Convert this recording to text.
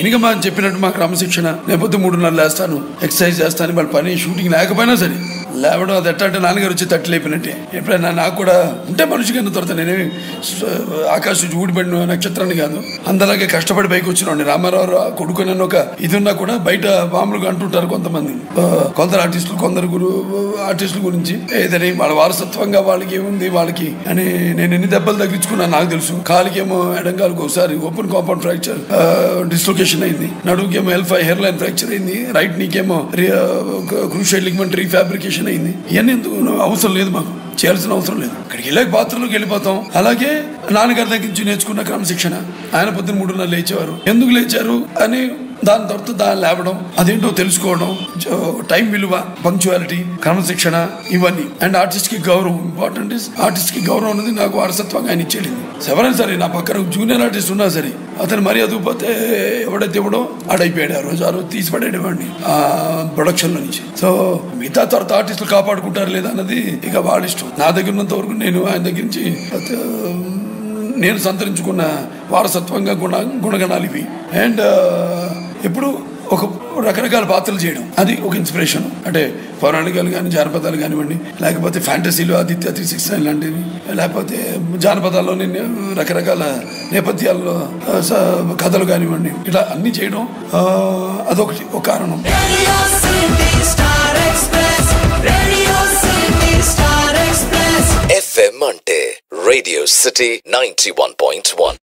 మెయిన్గా మనం చెప్పినట్టు మా క్రమశిక్షణ లేకపోతే మూడున్నర లేస్తాను ఎక్సర్సైజ్ చేస్తాను వాళ్ళ పని షూటింగ్ లేకపోయినా సరే లేవడం అది ఎట్లా అంటే నాన్నగారు వచ్చి తట్టి లేపినట్టే ఎప్పుడైనా నాకు కూడా ఉంటే మనిషి కన్నా తర్వాత నేనేమి స్వ- ఆకాశం నుంచి ఊడిపడిన నక్షత్రాన్ని కాదు అందలాగే కష్టపడి పైకి వచ్చిన రామారావు రా- కొడుకు నన్ను ఒక ఇది ఉన్నా కూడా బయట మామూలుగా అంటుంటారు కొంతమంది ఆ, కొందరు ఆర్టిస్టులు కొందరు గురు ఆర్టిస్టుల గురించి ఏదని వాళ్ళ వారసత్వంగా వాళ్ళకి ఏముంది వాళ్ళకి అని నేను ఎన్ని దెబ్బలు తగ్గించుకున్నా నాకు తెలుసు కాలికి ఏమో ఎడంగాలకు ఒకసారి ఓపెన్ కాంపౌండ్ ఫ్రాక్చర్ డిస్లొకేషన్ అయింది నడువుకేమో L five hair line fracture అయింది రైట్ నీకేమో క్రూషియల్ లిగ్మెంట్ రీఫాబ్రికేషన్ అయింది ఇవన్నీ ఎందుకు అవసరం లేదు మాకు చేయాల్సిన అవసరం లేదు అక్కడికి వెళ్ళాక బాత్రూంలోకి వెళ్ళిపోతాం అలాగే నాన్నగారి దగ్గర నుంచి నేర్చుకున్న క్రమశిక్షణ ఆయన పొద్దున్న మూడున్నర లేచేవారు ఎందుకు లేచారు అని దాని తర్వాత దాన్ని లేవడం అదేంటో తెలుసుకోవడం జ- టైం విలువ పంక్చువాలిటీ క్రమశిక్షణ ఇవన్నీ అండ్ ఆర్టిస్ట్ కి గౌరవం ఇంపార్టెంట్ ఇస్ ఆర్టిస్ట్ కి గౌరవం అనేది నాకు వారసత్వంగా ఆయన ఇచ్చేయండి ఎవరైనా సరే నా పక్కన జూనియర్ ఆర్టిస్ట్ ఉన్నా సరే అతను మరీ అదుపుపోతే ఎవడైతే ఇవ్వడో ఆడైపోయాడు ఆ రోజు ఆ రోజు తీసి పడేవాడిని ఆ ప్రొడక్షన్ లో నుంచి సో మిగతా తర్వాత ఆర్టిస్టులు కాపాడుకుంటారు లేదా అన్నది ఇక వాళ్ళ ఇష్టం నా దగ్గర ఉన్నంత వరకు నేను ఆయన దగ్గర నుంచి అత- నేను సంతరించుకున్న వారసత్వంగా గుణ గుణగణాలు ఇవి అండ్ ఎప్పుడు ఒక రకరకాల పాత్రలు చేయడం అది ఒక ఇన్స్పిరేషన్ అంటే పౌరాణికాలు కానీ జానపదాలు కానివ్వండి లేకపోతే ఫ్యాంటసీలు ఆదిత్య త్రీ సిక్స్ నైన్ లాంటివి లేకపోతే జానపదాల్లోని నే- రకరకాల నేపథ్యాల్లో ఆ, స- కథలు కానివ్వండి ఇట్లా అన్ని చేయడం ఆ, అదొకటి ఒక కారణం Radio City Star Express. Radio City Star Express. FM అంటే radio city ninety one point one